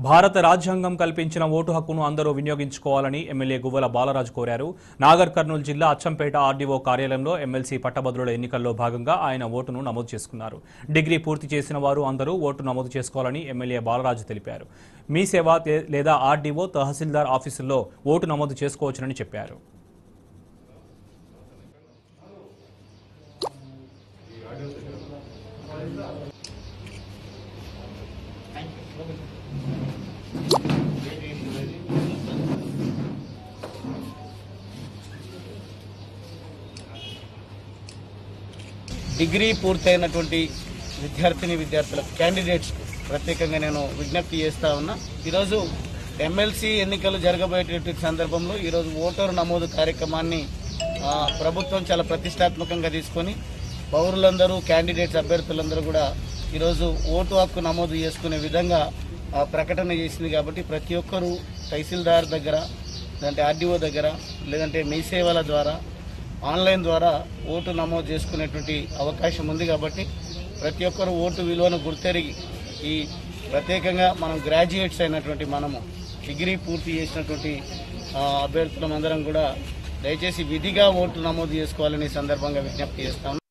భారత రాజ్యాంగం కల్పించిన ఓటు హక్కును అందరూ వినియోగించుకోవాలని ఎమ్మెల్యే గువ్వల బాలరాజు కోరారు నాగర్ కర్నూలు జిల్లా అచ్చంపేట ఆర్డీఓ కార్యాలయంలో ఎమ్మెల్సీ పట్టభద్రుల ఎన్నికల్లో భాగంగా ఆయన ఓటును నమోదు చేసుకున్నారు డిగ్రీ పూర్తి చేసిన వారు అందరూ ఓటు నమోదు చేసుకోవాలని ఎమ్మెల్యే బాలరాజు తెలిపారు మీ సేవ తే- లేదా ఆర్డీఓ తహసీల్దార్ ఆఫీసుల్లో ఓటు నమోదు చేసుకోవచ్చునని చెప్పారు డిగ్రీ పూర్తయినటువంటి విద్యార్థిని విద్యార్థుల క్యాండిడేట్స్ ప్రత్యేకంగా నేను విజ్ఞప్తి చేస్తా ఉన్నా ఈరోజు ఎమ్మెల్సీ ఎన్నికలు జరగబోయేటువంటి సందర్భంలో ఈరోజు ఓటరు నమోదు కార్యక్రమాన్ని ఆ, ప్రభుత్వం చాలా ప్రతిష్టాత్మకంగా తీసుకొని పౌరులందరూ క్యాండిడేట్స్ అభ్యర్థులందరూ కూడా ఈరోజు ఓటు హక్కు నమోదు చేసుకునే విధంగా ఆ, ప్రకటన చేసింది కాబట్టి ప్రతి ఒక్కరూ తహసీల్దార్ దగ్గర లేదంటే ఆర్డీఓ దగ్గర లేదంటే మీ సేవల ద్వారా ఆన్లైన్ ద్వారా ఓటు నమోదు చేసుకునేటువంటి అవకాశం ఉంది కాబట్టి ప్రతి ఒక్కరు ఓటు విలువను గుర్తెరిగి ఈ ప్రత్యేకంగా మనం గ్రాడ్యుయేట్స్ అయినటువంటి మనము డిగ్రీ పూర్తి చేసినటువంటి ఆ, అభ్యర్థులం అందరం కూడా దయచేసి విధిగా ఓటు నమోదు చేసుకోవాలని ఈ సందర్భంగా విజ్ఞప్తి చేస్తాం